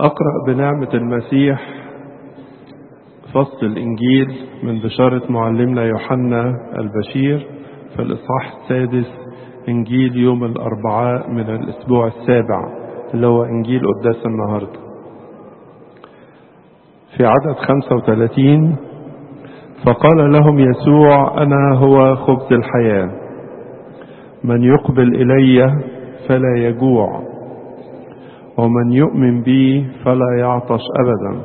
أقرأ بنعمة المسيح فصل الإنجيل من بشارة معلمنا يوحنا البشير في الإصحاح السادس إنجيل يوم الأربعاء من الأسبوع السابع اللي هو إنجيل قداس النهاردة في عدد 35 فقال لهم يسوع أنا هو خبز الحياة من يقبل إلي فلا يجوع ومن يؤمن بي فلا يعطش أبدا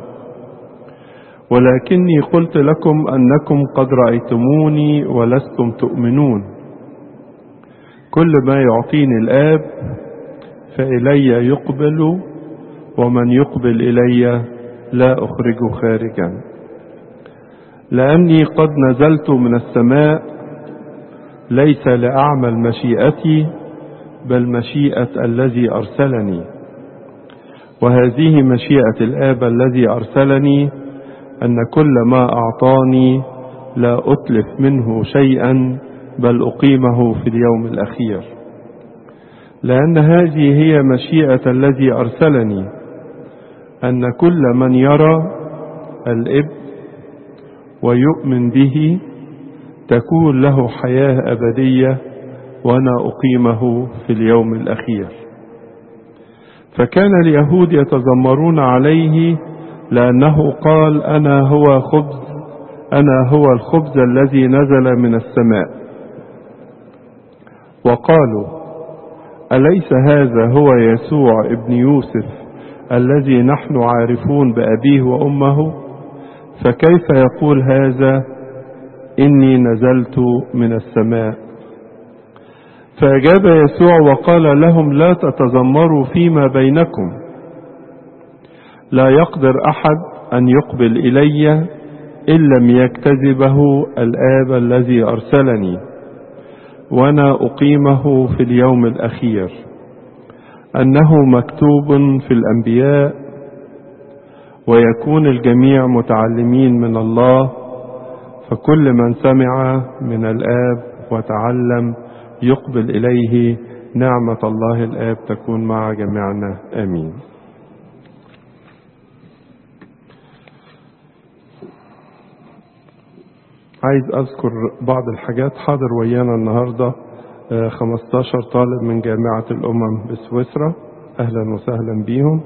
ولكني قلت لكم أنكم قد رأيتموني ولستم تؤمنون كل ما يعطيني الآب فإلي يقبل ومن يقبل إلي لا أخرجه خارجا لأني قد نزلت من السماء ليس لأعمل مشيئتي بل مشيئة الذي أرسلني وهذه مشيئة الآب الذي أرسلني أن كل ما أعطاني لا أتلف منه شيئا بل أقيمه في اليوم الأخير لأن هذه هي مشيئة الذي أرسلني أن كل من يرى الإب ويؤمن به تكون له حياة أبدية وأنا أقيمه في اليوم الأخير فكان اليهود يتذمرون عليه لأنه قال أنا هو خبز أنا هو الخبز الذي نزل من السماء وقالوا أليس هذا هو يسوع ابن يوسف الذي نحن عارفون بأبيه وأمه فكيف يقول هذا إني نزلت من السماء فأجاب يسوع وقال لهم لا تتذمروا فيما بينكم لا يقدر أحد أن يقبل إلي إن لم يكتذبه الآب الذي أرسلني وأنا أقيمه في اليوم الأخير أنه مكتوب في الأنبياء ويكون الجميع متعلمين من الله فكل من سمع من الآب وتعلم يقبل إليه نعمة الله الآب تكون مع جميعنا آمين عايز أذكر بعض الحاجات حاضر ويانا النهاردة 15 طالب من جامعة الأمم بسويسرا أهلا وسهلا بيهم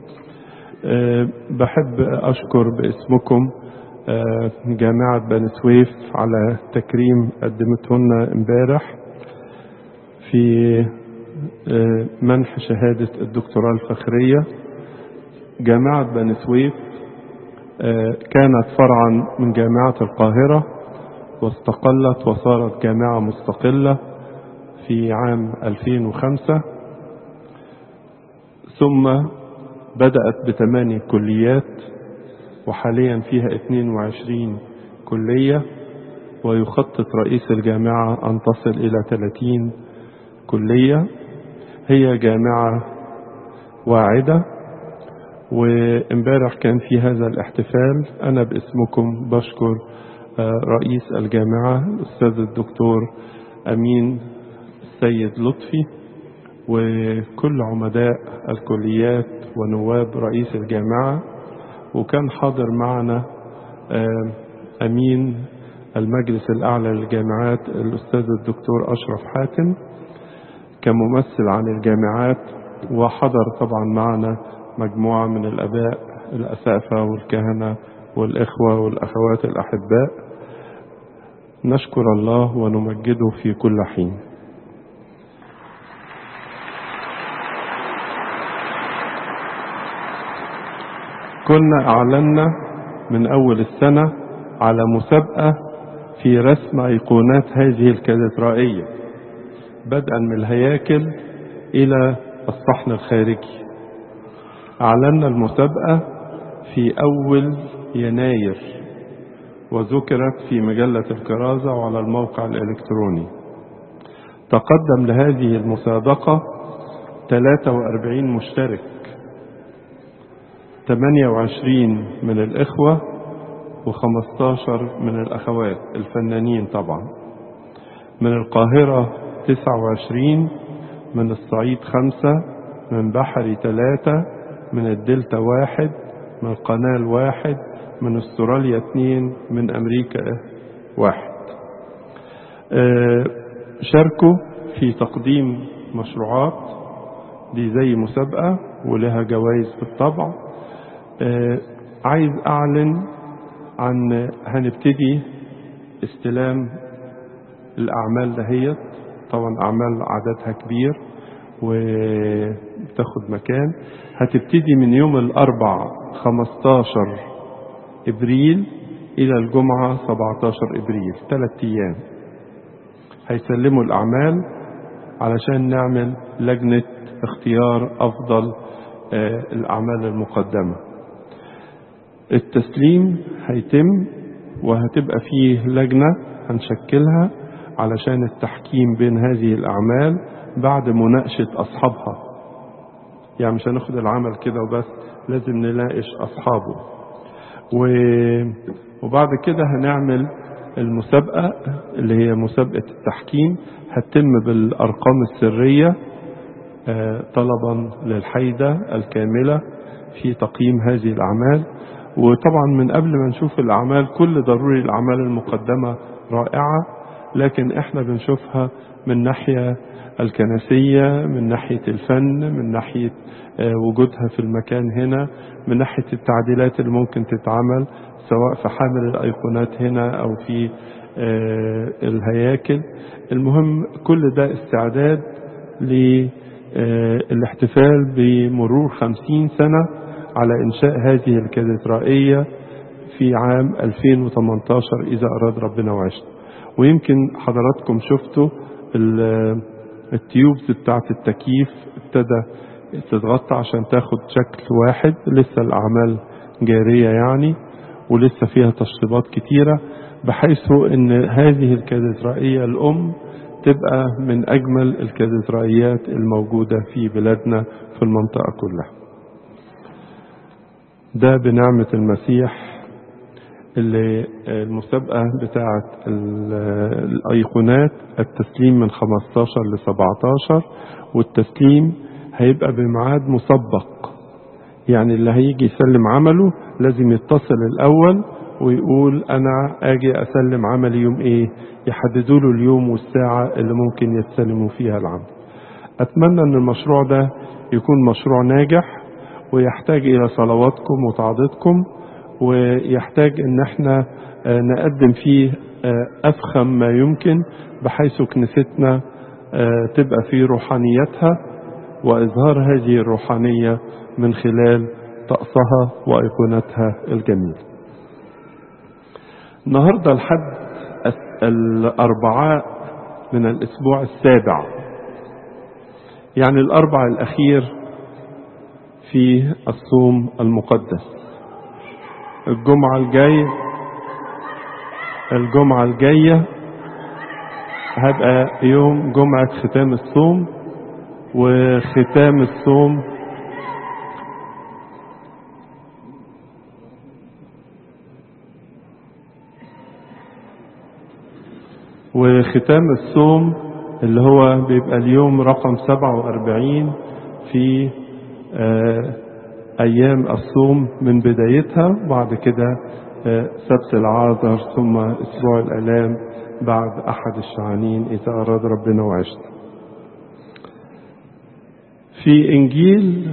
بحب أشكر باسمكم جامعة بني سويف على تكريم قدمته لنا امبارح في منح شهادة الدكتوراه الفخرية جامعة بني سويف كانت فرعا من جامعة القاهرة واستقلت وصارت جامعة مستقلة في عام 2005 ثم بدأت بثمانية كليات وحاليا فيها 22 كلية ويخطط رئيس الجامعة أن تصل إلى 30 كلية هي جامعة واعدة وامبارح كان في هذا الاحتفال أنا باسمكم بشكر رئيس الجامعة الأستاذ الدكتور أمين السيد لطفي وكل عمداء الكليات ونواب رئيس الجامعة وكان حاضر معنا أمين المجلس الأعلى للجامعات الأستاذ الدكتور أشرف حاتم كممثل عن الجامعات وحضر طبعا معنا مجموعة من الأباء الأسافة والكهنة والإخوة والأخوات الأحباء نشكر الله ونمجده في كل حين كنا أعلنا من أول السنة على مسابقة في رسم أيقونات هذه الكاتدرائية بدءا من الهياكل إلى الصحن الخارجي أعلنا المسابقة في أول يناير وذكرت في مجلة الكرازة وعلى الموقع الإلكتروني تقدم لهذه المسابقة 43 مشترك 28 من الإخوة و15 من الأخوات الفنانين طبعا من القاهرة 29 من الصعيد خمسة من بحري ثلاثة من الدلتا واحد من قنال واحد من استراليا اتنين من أمريكا واحد شاركوا في تقديم مشروعات دي زي مسابقة ولها جوائز بالطبع عايز أعلن عن هنبتدي استلام الأعمال دهيت طبعا أعمال عددها كبير وتاخد مكان هتبتدي من يوم الأربع 15 إبريل إلى الجمعة 17 إبريل ثلاث أيام هيسلموا الأعمال علشان نعمل لجنة اختيار أفضل الأعمال المقدمة التسليم هيتم وهتبقى فيه لجنة هنشكلها علشان التحكيم بين هذه الأعمال بعد مناقشة أصحابها يعني مش هناخد العمل كده وبس لازم نناقش أصحابه و... وبعد كده هنعمل المسابقة اللي هي مسابقة التحكيم هتتم بالأرقام السرية طلبا للحيدة الكاملة في تقييم هذه الأعمال وطبعا من قبل ما نشوف الأعمال كل ضروري الأعمال المقدمة رائعة لكن احنا بنشوفها من ناحية الكنسية من ناحية الفن من ناحية وجودها في المكان هنا من ناحية التعديلات اللي ممكن تتعمل سواء في حامل الأيقونات هنا أو في الهياكل المهم كل ده استعداد للاحتفال بمرور خمسين سنة على إنشاء هذه الكاتدرائية في عام 2018 إذا أراد ربنا وعشنا ويمكن حضراتكم شفتوا التيوبز بتاعت التكييف ابتدى تتغطى عشان تاخد شكل واحد لسه الأعمال جارية يعني ولسه فيها تشطيبات كتيرة بحيث ان هذه الكاتدرائية الأم تبقى من أجمل الكاتدرائيات الموجودة في بلادنا في المنطقة كلها ده بنعمة المسيح اللي المسابقة بتاعة الأيقونات التسليم من 15 ل 17 والتسليم هيبقى بميعاد مسبق يعني اللي هيجي يسلم عمله لازم يتصل الأول ويقول أنا أجي أسلم عملي يوم إيه يحددوا له اليوم والساعة اللي ممكن يتسلموا فيها العمل أتمنى أن المشروع ده يكون مشروع ناجح ويحتاج إلى صلواتكم وتعضيدكم ويحتاج ان احنا نقدم فيه افخم ما يمكن بحيث كنيستنا تبقى في روحانيتها واظهار هذه الروحانية من خلال طقسها وايقونتها الجميل النهاردة الحد الاربعاء من الاسبوع السابع يعني الاربع الاخير في الصوم المقدس الجمعة الجاية الجمعة الجاية هبقى يوم جمعة ختام الصوم وختام الصوم وختام الصوم اللي هو بيبقى اليوم رقم 47 في آه أيام الصوم من بدايتها بعد كده سبت العازر ثم أسبوع الألام بعد أحد الشعانين إذا أراد ربنا وعشنا في إنجيل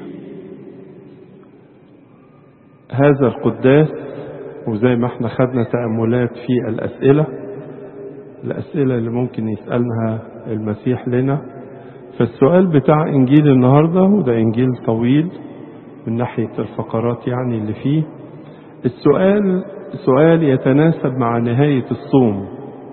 هذا القداس وزي ما احنا خدنا تأملات في الأسئلة الأسئلة اللي ممكن يسألها المسيح لنا فالسؤال بتاع إنجيل النهاردة وده إنجيل طويل من ناحية الفقرات يعني اللي فيه السؤال سؤال يتناسب مع نهاية الصوم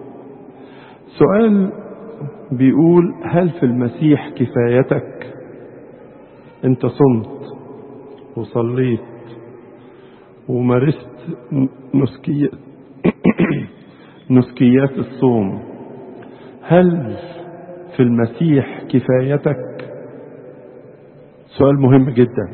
سؤال بيقول هل في المسيح كفايتك انت صمت وصليت ومارست نسكيات نسكيات الصوم هل في المسيح كفايتك سؤال مهم جدا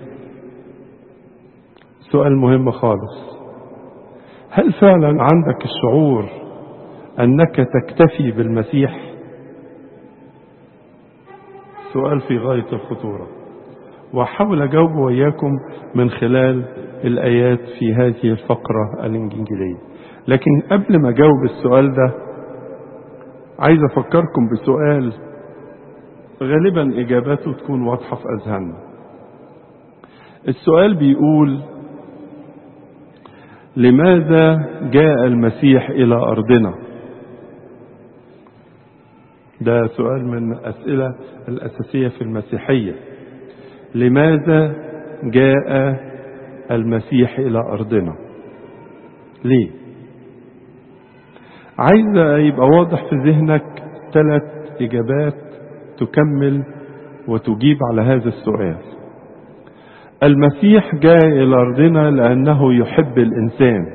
سؤال مهم خالص هل فعلا عندك الشعور انك تكتفي بالمسيح سؤال في غايه الخطوره وأحاول أجاوب وإياكم من خلال الآيات في هذه الفقرة الإنجيلية لكن قبل ما أجاوب السؤال ده عايز أفكركم بسؤال غالبا إجاباته تكون واضحة في أذهاننا السؤال بيقول لماذا جاء المسيح إلى أرضنا ده سؤال من الأسئلة الأساسية في المسيحية لماذا جاء المسيح إلى أرضنا ليه عايز يبقى واضح في ذهنك ثلاث إجابات تكمل وتجيب على هذا السؤال المسيح جاء إلى أرضنا لأنه يحب الإنسان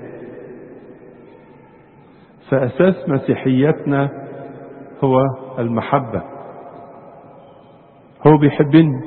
فأساس مسيحيتنا هو المحبة هو بيحبني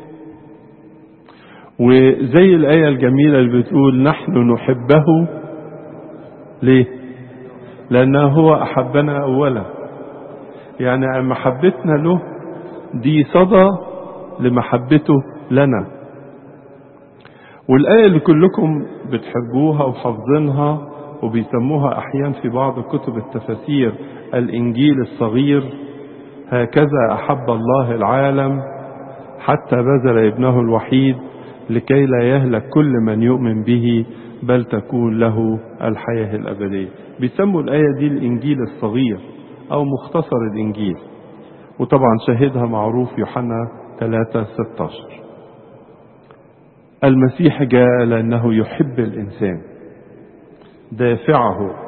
وزي الآية الجميلة اللي بتقول نحن نحبه ليه لأنه هو أحبنا أولا يعني محبتنا له دي صدى لمحبته لنا والآية اللي كلكم بتحبوها وحافظينها وبيسموها أحيانا في بعض كتب التفاسير الإنجيل الصغير هكذا أحب الله العالم حتى بذل ابنه الوحيد لكي لا يهلك كل من يؤمن به بل تكون له الحياة الأبدية بيسموا الآية دي الإنجيل الصغير أو مختصر الإنجيل وطبعا شاهدها معروف يوحنا 3 16 المسيح جاء لأنه يحب الإنسان دافعه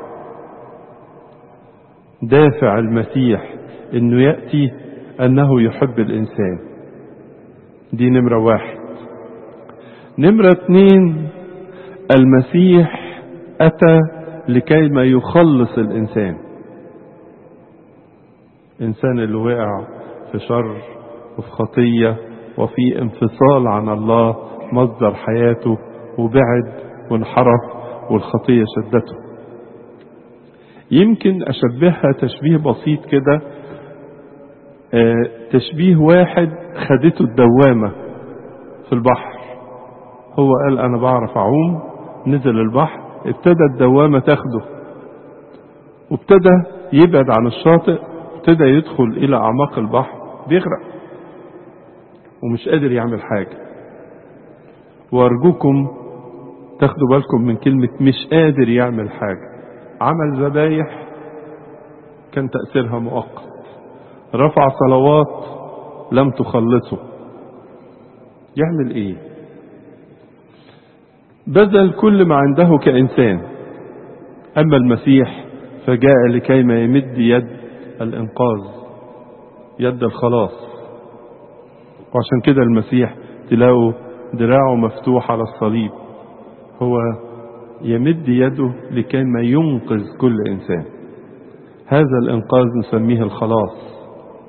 دافع المسيح انه يأتي انه يحب الانسان دي نمرة واحد نمرة اتنين المسيح اتى لكي ما يخلص الانسان الانسان اللي وقع في شر وفي خطية وفي انفصال عن الله مصدر حياته وبعد وانحرف والخطية شدته يمكن أشبهها تشبيه بسيط كده اه تشبيه واحد خدته الدوامة في البحر هو قال أنا بعرف أعوم نزل البحر ابتدى الدوامة تاخده وابتدى يبعد عن الشاطئ ابتدى يدخل إلى أعماق البحر بيغرق ومش قادر يعمل حاجة وأرجوكم تاخدوا بالكم من كلمة مش قادر يعمل حاجة عمل ذبايح كان تأثيرها مؤقت رفع صلوات لم تخلصه يعمل ايه بذل كل ما عنده كإنسان أما المسيح فجاء لكي ما يمد يد الإنقاذ يد الخلاص وعشان كده المسيح تلاقوا دراعه مفتوح على الصليب هو يمد يده لكي ما ينقذ كل إنسان هذا الإنقاذ نسميه الخلاص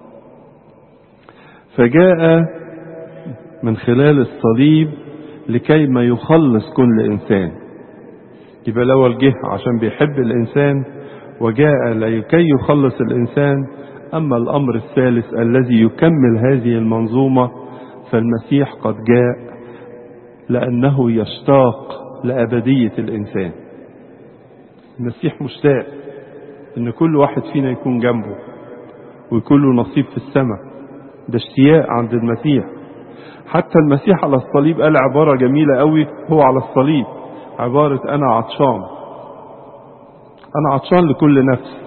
فجاء من خلال الصليب لكي ما يخلص كل إنسان يبقى الأول جه عشان بيحب الإنسان وجاء لكي يخلص الإنسان أما الأمر الثالث الذي يكمل هذه المنظومة فالمسيح قد جاء لأنه يشتاق لأبدية الإنسان المسيح مشتاق إن كل واحد فينا يكون جنبه ويكون له نصيب في السماء ده اشتياق عند المسيح حتى المسيح على الصليب قال عبارة جميلة قوي هو على الصليب عبارة أنا عطشان أنا عطشان لكل نفس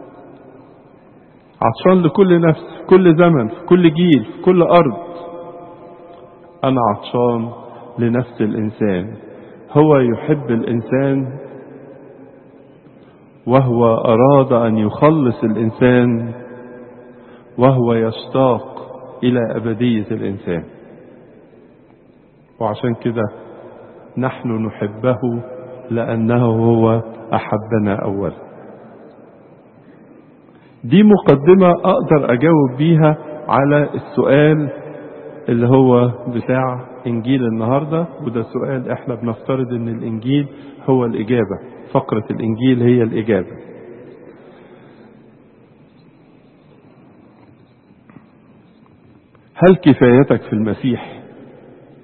عطشان لكل نفس في كل زمن في كل جيل في كل أرض أنا عطشان لنفس الإنسان هو يحب الإنسان وهو أراد أن يخلص الإنسان وهو يشتاق إلى أبدية الإنسان وعشان كده نحن نحبه لأنه هو أحبنا أولا دي مقدمة أقدر أجاوب بيها على السؤال اللي هو بتاع إنجيل النهاردة وده سؤال إحنا بنفترض إن الإنجيل هو الإجابة فقرة الإنجيل هي الإجابة هل كفايتك في المسيح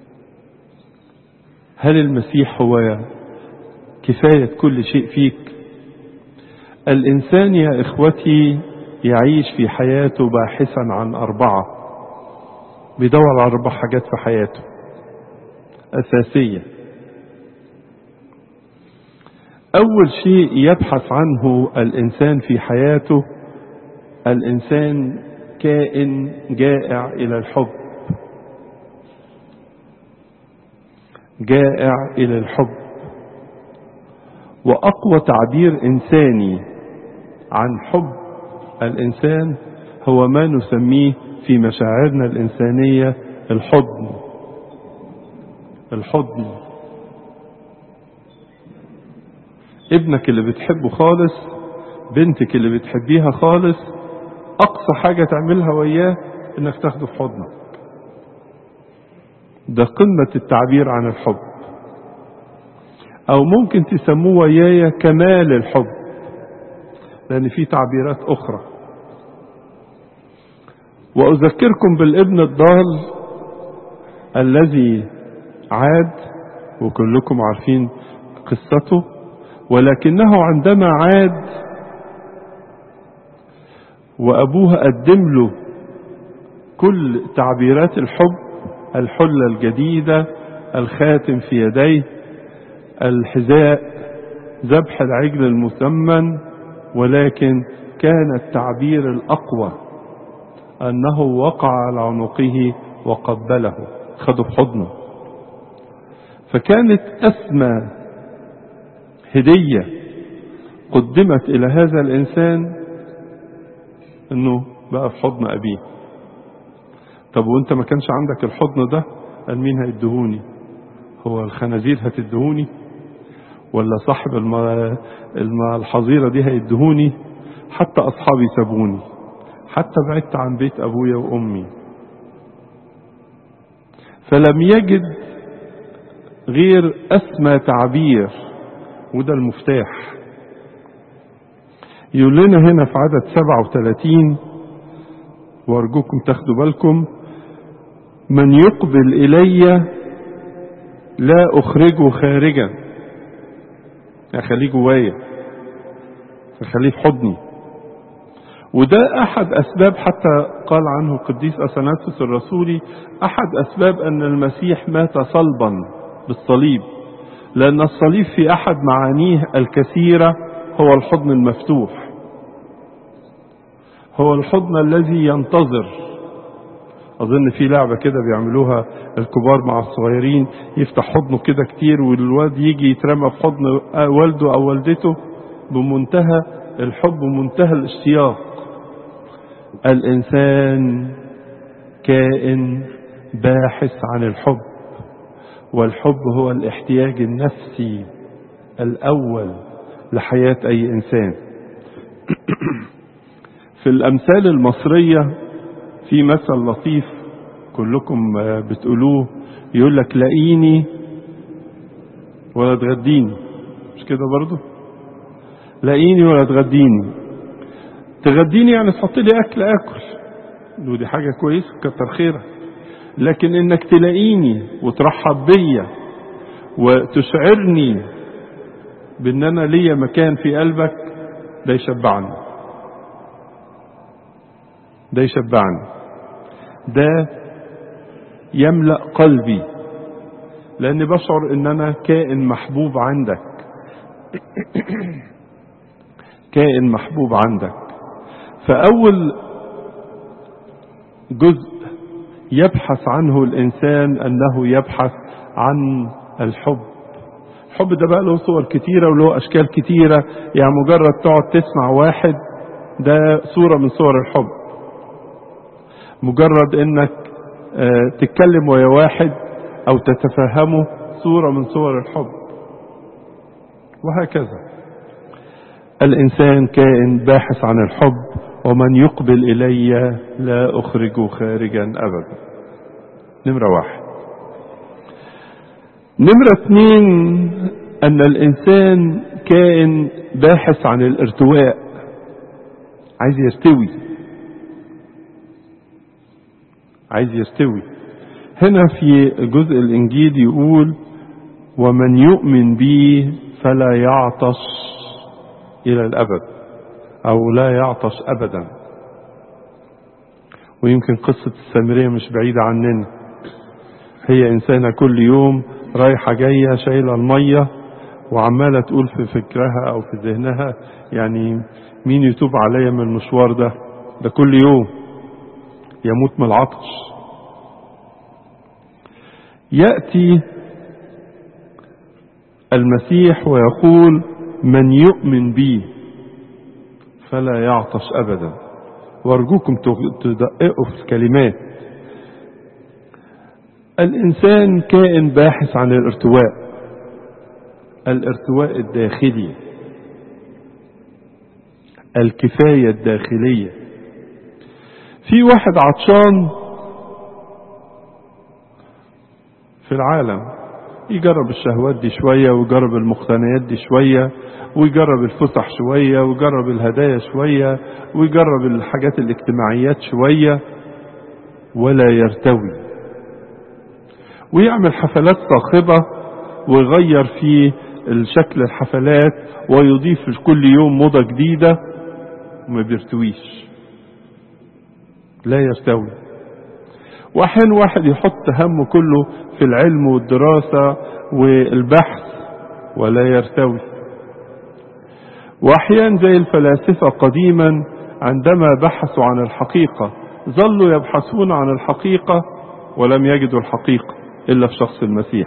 هل المسيح هو كفاية كل شيء فيك الإنسان يا إخوتي يعيش في حياته باحثا عن أربعة بيدور على أربع حاجات في حياته أساسية أول شيء يبحث عنه الإنسان في حياته الإنسان كائن جائع إلى الحب جائع إلى الحب وأقوى تعبير إنساني عن حب الإنسان هو ما نسميه في مشاعرنا الإنسانية الحضن الحضن ابنك اللي بتحبه خالص بنتك اللي بتحبيها خالص أقصى حاجة تعملها وياه إنك تاخده في حضنك ده قمة التعبير عن الحب أو ممكن تسموه ويايا كمال الحب لأن في تعبيرات أخرى وأذكركم بالابن الضال الذي عاد وكلكم عارفين قصته ولكنه عندما عاد وأبوه قدم له كل تعبيرات الحب الحلة الجديدة الخاتم في يديه الحذاء ذبح العجل المثمن ولكن كان التعبير الأقوى أنه وقع على عنقه وقبله خده في حضنه فكانت أسمى هدية قدمت إلى هذا الإنسان أنه بقى في حضن أبيه طب وانت ما كانش عندك الحضن ده قال مين هيدهوني هو الخنازير هتدهوني ولا صاحب الحظيرة دي هيدهوني حتى أصحابي سابوني حتى بعدت عن بيت أبويا وأمي فلم يجد غير أسمى تعبير وده المفتاح يقول لنا هنا في عدد 37 وارجوكم تاخدوا بالكم من يقبل إلي لا أخرجه خارجا أخليه جوايا أخليه في حضني وده أحد أسباب حتى قال عنه القديس أثناسوس الرسولي أحد أسباب أن المسيح مات صلبا بالصليب لأن الصليب في أحد معانيه الكثيرة هو الحضن المفتوح هو الحضن الذي ينتظر أظن في لعبة كده بيعملوها الكبار مع الصغيرين يفتح حضنه كده كتير والواد يجي يترمى في حضن والده أو والدته بمنتهى الحب ومنتهى الاشتياق الإنسان كائن باحث عن الحب والحب هو الاحتياج النفسي الأول لحياة أي إنسان في الأمثال المصرية في مثل لطيف كلكم بتقولوه يقول لك لاقيني ولا تغديني مش كده برضه لاقيني ولا تغديني تغديني يعني تحط لي اكل اكل ودي حاجه كويسه كتر خيرك لكن انك تلاقيني وترحب بيا وتشعرني بان انا ليا مكان في قلبك ده يشبعني ده يشبعني ده يملأ قلبي لأني بشعر إن أنا كائن محبوب عندك كائن محبوب عندك فأول جزء يبحث عنه الإنسان أنه يبحث عن الحب الحب ده بقى له صور كتيرة وله أشكال كتيرة يعني مجرد تقعد تسمع واحد ده صورة من صور الحب مجرد انك تتكلم ويا واحد او تتفهمه صورة من صور الحب وهكذا الانسان كائن باحث عن الحب ومن يقبل الي لا اخرجه خارجا ابدا نمرة واحد نمرة اثنين ان الانسان كائن باحث عن الارتواء عايز يرتوي عايز يستوي هنا في جزء الانجيل يقول ومن يؤمن بي فلا يعطش إلى الأبد أو لا يعطش أبدا ويمكن قصة السامرية مش بعيدة عننا هي إنسانة كل يوم رايحة جاية شايلة المية وعمالة تقول في فكرها أو في ذهنها يعني مين يتوب عليا من المشوار ده ده كل يوم يموت من العطش يأتي المسيح ويقول من يؤمن بي فلا يعطش أبدا وارجوكم تدققوا في الكلمات الإنسان كائن باحث عن الارتواء الارتواء الداخلي الكفاية الداخلية في واحد عطشان في العالم يجرب الشهوات دي شوية ويجرب المقتنيات دي شوية ويجرب الفسح شوية ويجرب الهدايا شوية ويجرب الحاجات الاجتماعيات شوية ولا يرتوي ويعمل حفلات صاخبة ويغير في الشكل الحفلات ويضيف كل يوم موضة جديدة وما بيرتويش لا يرتوي واحيانا واحد يحط همه كله في العلم والدراسة والبحث ولا يرتوي واحيانا زي الفلاسفة قديما عندما بحثوا عن الحقيقة ظلوا يبحثون عن الحقيقة ولم يجدوا الحقيقة إلا في شخص المسيح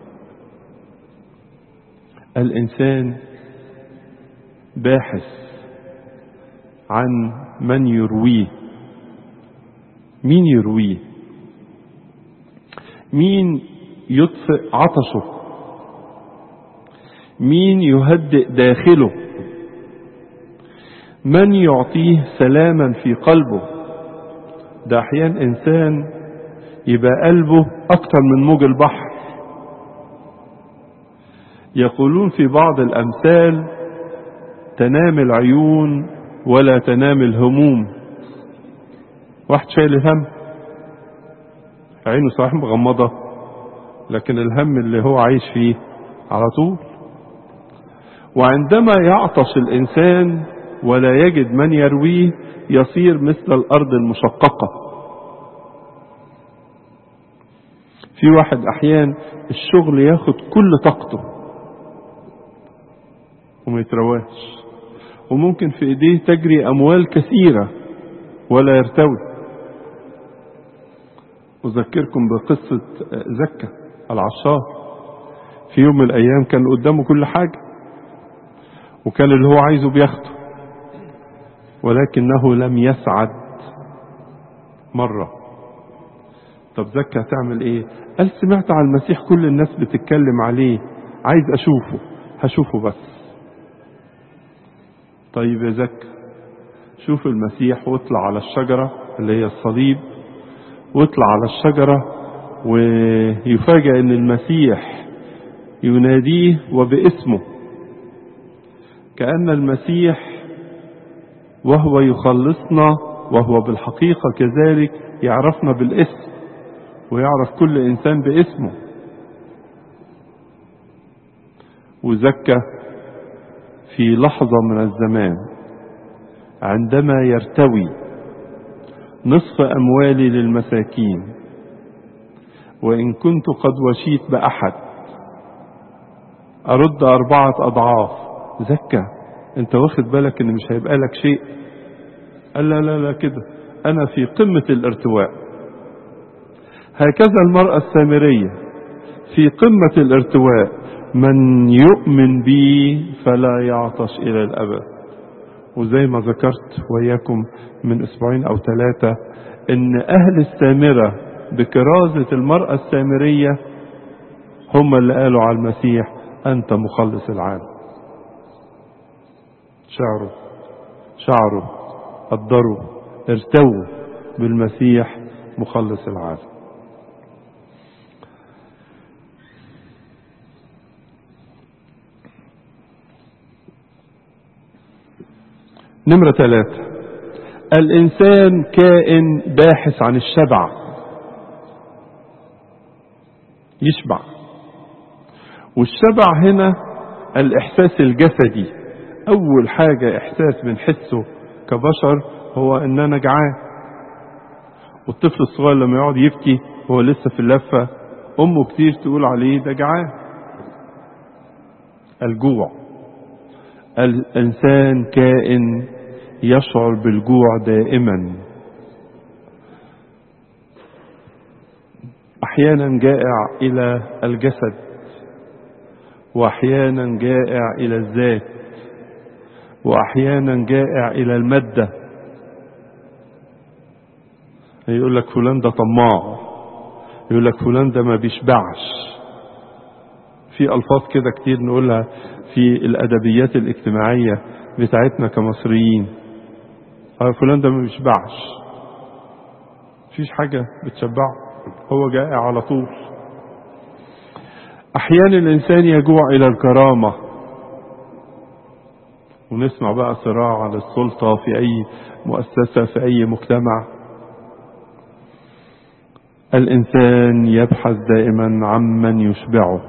الإنسان باحث عن من يرويه مين يرويه مين يطفئ عطشه مين يهدئ داخله من يعطيه سلاما في قلبه ده احيانا انسان يبقى قلبه اكتر من موج البحر يقولون في بعض الامثال تنام العيون ولا تنام الهموم واحد شايل الهم عينه صحيح مغمضة لكن الهم اللي هو عايش فيه على طول وعندما يعطش الإنسان ولا يجد من يرويه يصير مثل الأرض المشققة في واحد أحيان الشغل ياخد كل طاقته وما يترواش وممكن في ايديه تجري اموال كثيرة ولا يرتوي اذكركم بقصة زكا العشار في يوم من الايام كان قدامه كل حاجة وكان اللي هو عايزه بياخده ولكنه لم يسعد مرة طب زكا هتعمل ايه قال سمعت عن المسيح كل الناس بتتكلم عليه عايز اشوفه هشوفه بس طيب يا زكا شوف المسيح واطلع على الشجرة اللي هي الصليب واطلع على الشجرة ويفاجأ ان المسيح يناديه وباسمه كأن المسيح وهو يخلصنا وهو بالحقيقة كذلك يعرفنا بالاسم ويعرف كل إنسان باسمه وزكى في لحظة من الزمان عندما يرتوي نصف أموالي للمساكين وإن كنت قد وشيت بأحد أرد أربعة أضعاف زكى أنت واخد بالك إن مش هيبقى لك شيء قال لا لا لا كده أنا في قمة الارتواء هكذا المرأة السامرية في قمة الارتواء من يؤمن بي فلا يعطش إلى الأبد وزي ما ذكرت وياكم من أسبوعين أو ثلاثة إن أهل السامرة بكرازة المرأة السامرية هم اللي قالوا على المسيح أنت مخلص العالم شعروا شعروا قدروا ارتووا بالمسيح مخلص العالم نمرة ثلاثة الإنسان كائن باحث عن الشبع يشبع والشبع هنا الإحساس الجسدي أول حاجة إحساس بنحسه كبشر هو إن أنا جعان والطفل الصغير لما يقعد يبكي وهو لسه في اللفة أمه كتير تقول عليه ده جعان الجوع الإنسان كائن يشعر بالجوع دائما أحيانا جائع إلى الجسد وأحيانا جائع إلى الذات وأحيانا جائع إلى المادة يقول لك فلان ده طماع يقول لك فلان ده ما بيشبعش في ألفاظ كده كتير نقولها في الأدبيات الاجتماعية بتاعتنا كمصريين فلان ده ما بيشبعش مفيش حاجة بتشبعه هو جائع على طول أحيانا الإنسان يجوع إلى الكرامة ونسمع بقى صراع على السلطة في أي مؤسسة في أي مجتمع الإنسان يبحث دائما عمن يشبعه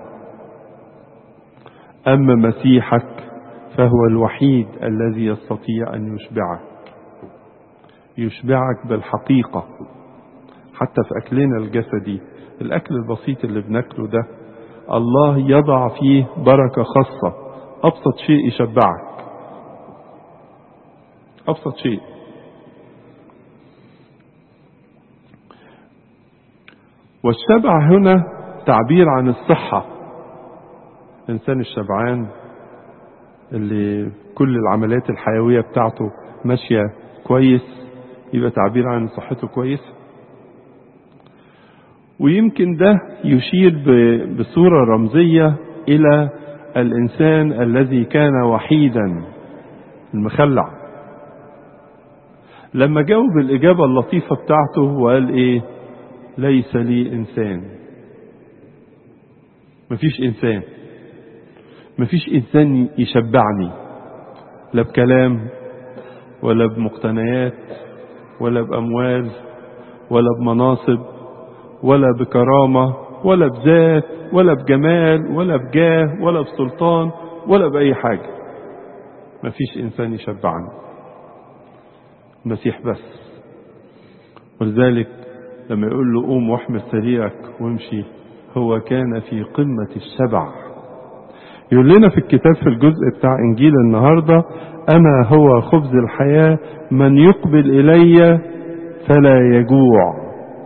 أما مسيحك فهو الوحيد الذي يستطيع أن يشبعك يشبعك بالحقيقة حتى في أكلنا الجسدي الأكل البسيط اللي بناكله ده الله يضع فيه بركة خاصة أبسط شيء يشبعك أبسط شيء والشبع هنا تعبير عن الصحة الإنسان الشبعان اللي كل العمليات الحيوية بتاعته ماشية كويس يبقى تعبير عن صحته كويسة ويمكن ده يشير بصورة رمزية إلى الإنسان الذي كان وحيدا المخلع لما جاوب الإجابة اللطيفة بتاعته وقال إيه ليس لي إنسان مفيش إنسان مفيش إنسان يشبعني لا بكلام ولا بمقتنيات ولا بأموال ولا بمناصب ولا بكرامة ولا بذات ولا بجمال ولا بجاه ولا بسلطان ولا بأي حاجة مفيش إنسان يشبعني المسيح بس ولذلك لما يقول له قوم واحمل سريرك وامشي هو كان في قمة الشبع يقول لنا في الكتاب في الجزء بتاع إنجيل النهاردة أنا هو خبز الحياة من يقبل إلي فلا يجوع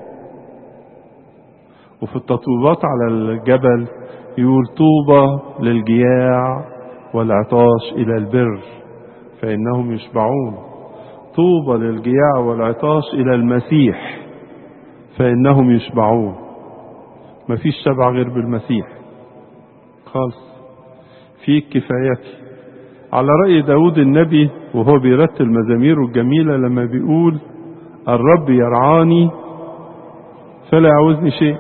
وفي التطويبات على الجبل يقول طوبى للجياع والعطاش إلى البر فإنهم يشبعون طوبى للجياع والعطاش إلى المسيح فإنهم يشبعون مفيش شبع غير بالمسيح خالص فيك كفايتي على رأي داود النبي وهو بيرتل مزاميره الجميلة لما بيقول الرب يرعاني فلا يعوزني شيء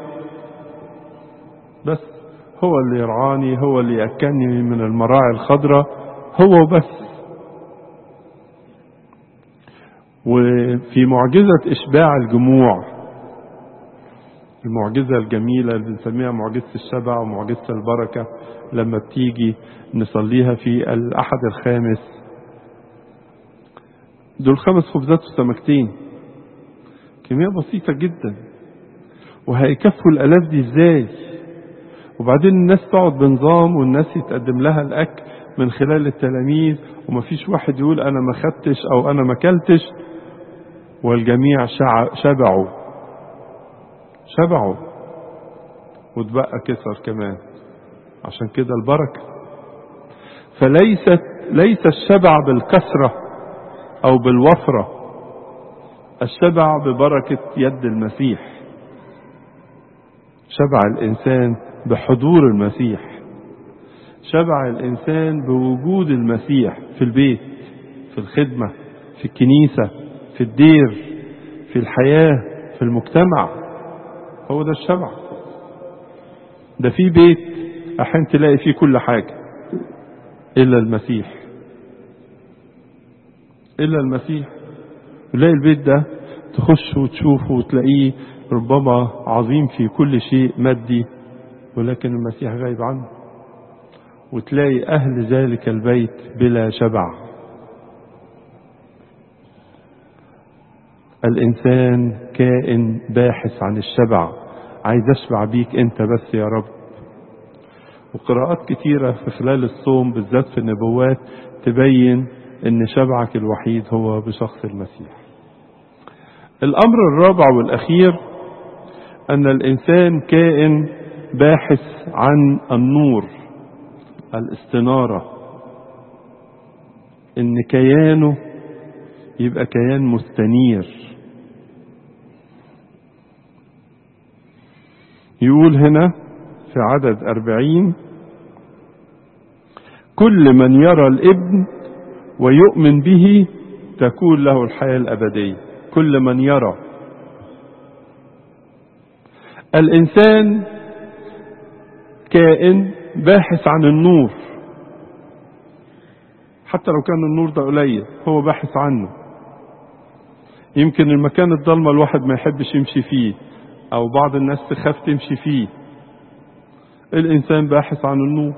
بس هو اللي يرعاني هو اللي يأكلني من المراعي الخضراء هو بس وفي معجزة إشباع الجموع المعجزة الجميلة اللي بنسميها معجزة الشبع ومعجزة البركة لما بتيجي نصليها في الأحد الخامس دول خمس خبزات وسمكتين كمية بسيطة جدا وهيكفوا الآلاف دي ازاي وبعدين الناس تقعد بنظام والناس يتقدم لها الأكل من خلال التلاميذ ومفيش واحد يقول أنا ما خدتش أو أنا ما كلتش والجميع شبعوا شبعوا وتبقى كسر كمان عشان كده البركة فليست ليس الشبع بالكثرة أو بالوفرة الشبع ببركة يد المسيح شبع الإنسان بحضور المسيح شبع الإنسان بوجود المسيح في البيت في الخدمة في الكنيسة في الدير في الحياة في المجتمع هو ده الشبع ده في بيت أحيانا تلاقي فيه كل حاجة إلا المسيح إلا المسيح تلاقي البيت ده تخش وتشوفه وتلاقيه ربما عظيم في كل شيء مادي ولكن المسيح غايب عنه وتلاقي أهل ذلك البيت بلا شبع الإنسان كائن باحث عن الشبع عايز أشبع بيك أنت بس يا رب وقراءات كتيرة في خلال الصوم بالذات في النبوات تبين أن شبعك الوحيد هو بشخص المسيح الأمر الرابع والأخير أن الإنسان كائن باحث عن النور الاستنارة إن كيانه يبقى كيان مستنير يقول هنا في عدد أربعين كل من يرى الابن ويؤمن به تكون له الحياة الأبدية كل من يرى الإنسان كائن باحث عن النور حتى لو كان النور ده قليل هو باحث عنه يمكن المكان الضلمة الواحد ما يحبش يمشي فيه أو بعض الناس تخاف تمشي فيه الإنسان باحث عن النور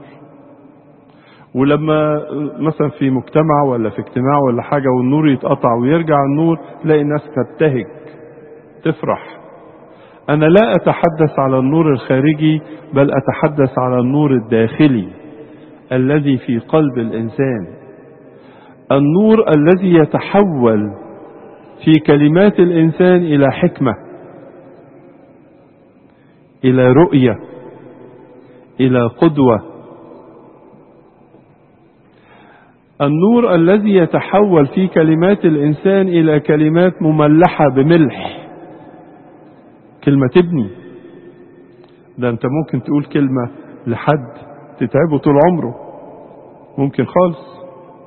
ولما مثلا في مجتمع ولا في اجتماع ولا حاجة والنور يتقطع ويرجع النور تلاقي الناس تبتهج تفرح أنا لا أتحدث على النور الخارجي بل أتحدث على النور الداخلي الذي في قلب الإنسان النور الذي يتحول في كلمات الإنسان إلى حكمة إلى رؤية إلى قدوة النور الذي يتحول في كلمات الإنسان إلى كلمات مملحة بملح كلمة تبني ده أنت ممكن تقول كلمة لحد تتعبه طول عمره ممكن خالص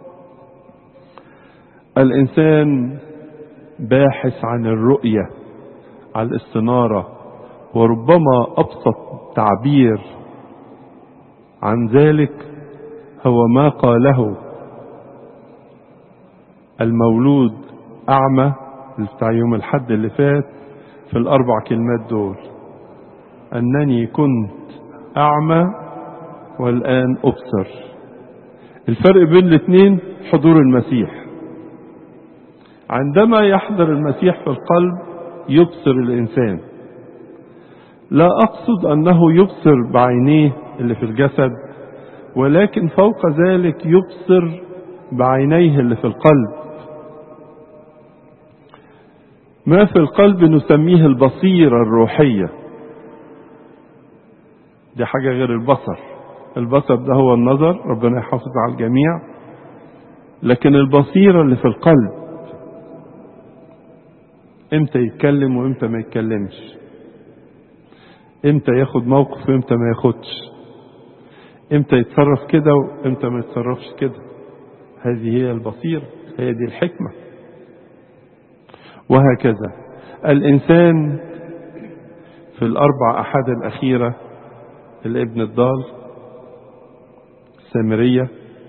الإنسان باحث عن الرؤية عن الاستنارة وربما أبسط تعبير عن ذلك هو ما قاله المولود أعمى بتاع يوم الحد اللي فات في الأربع كلمات دول أنني كنت أعمى والآن أبصر الفرق بين الاثنين حضور المسيح عندما يحضر المسيح في القلب يبصر الإنسان لا أقصد أنه يبصر بعينيه اللي في الجسد ولكن فوق ذلك يبصر بعينيه اللي في القلب ما في القلب نسميه البصيرة الروحية دي حاجة غير البصر البصر ده هو النظر ربنا يحافظ على الجميع لكن البصيرة اللي في القلب امتى يتكلم وامتى ما يتكلمش امتى ياخد موقف وامتى ما ياخدش امتى يتصرف كده وامتى ما يتصرفش كده هذه هي البصيرة هي دي الحكمة وهكذا الإنسان في الأربع أحد الأخيرة الابن الضال السامرية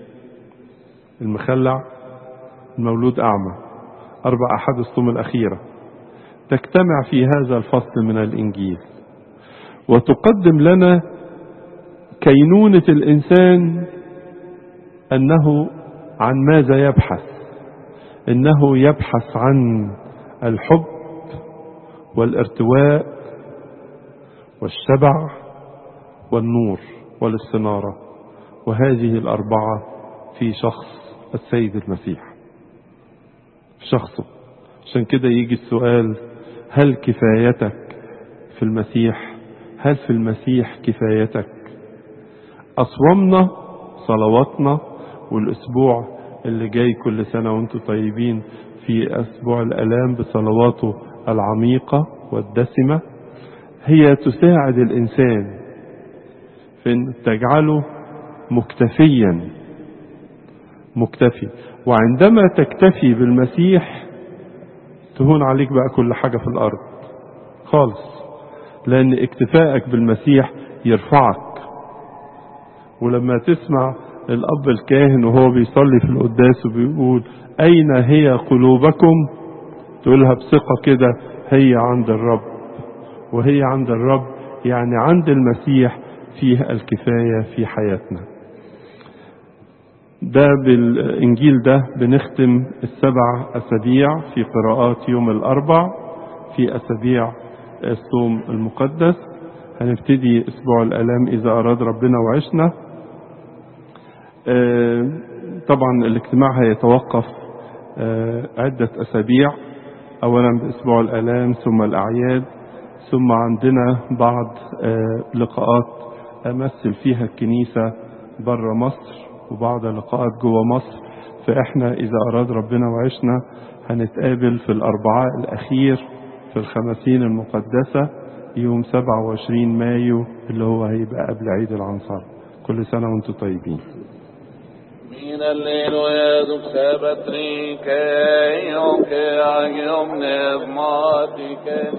المخلع المولود أعمى أربع أحد الصوم الأخيرة تجتمع في هذا الفصل من الإنجيل وتقدم لنا كينونة الإنسان أنه عن ماذا يبحث إنه يبحث عن الحب والارتواء والشبع والنور والاستنارة وهذه الأربعة في شخص السيد المسيح في شخصه عشان كده يجي السؤال هل كفايتك في المسيح هل في المسيح كفايتك أصومنا صلواتنا والأسبوع اللي جاي كل سنة وانتم طيبين في أسبوع الألام بصلواته العميقة والدسمة هي تساعد الإنسان في أن تجعله مكتفيا مكتفي وعندما تكتفي بالمسيح تهون عليك بقى كل حاجة في الأرض خالص لأن اكتفائك بالمسيح يرفعك ولما تسمع الأب الكاهن وهو بيصلي في القداس وبيقول أين هي قلوبكم تقولها بثقة كده هي عند الرب وهي عند الرب يعني عند المسيح فيها الكفاية في حياتنا ده بالإنجيل ده بنختم السبع أسابيع في قراءات يوم الأربع في أسابيع الصوم المقدس هنبتدي أسبوع الآلام إذا أراد ربنا وعشنا طبعا الاجتماع هيتوقف عدة أسابيع أولا بأسبوع الآلام ثم الأعياد ثم عندنا بعض لقاءات أمثل فيها الكنيسة بره مصر وبعض لقاءات جوه مصر فإحنا إذا أراد ربنا وعشنا هنتقابل في الأربعاء الأخير في الخمسين المقدسة يوم 27 مايو اللي هو هيبقى قبل عيد العنصر كل سنة وانتم طيبين من الليل ويذوب سبت ريكي يوم كي عيوم نظماتك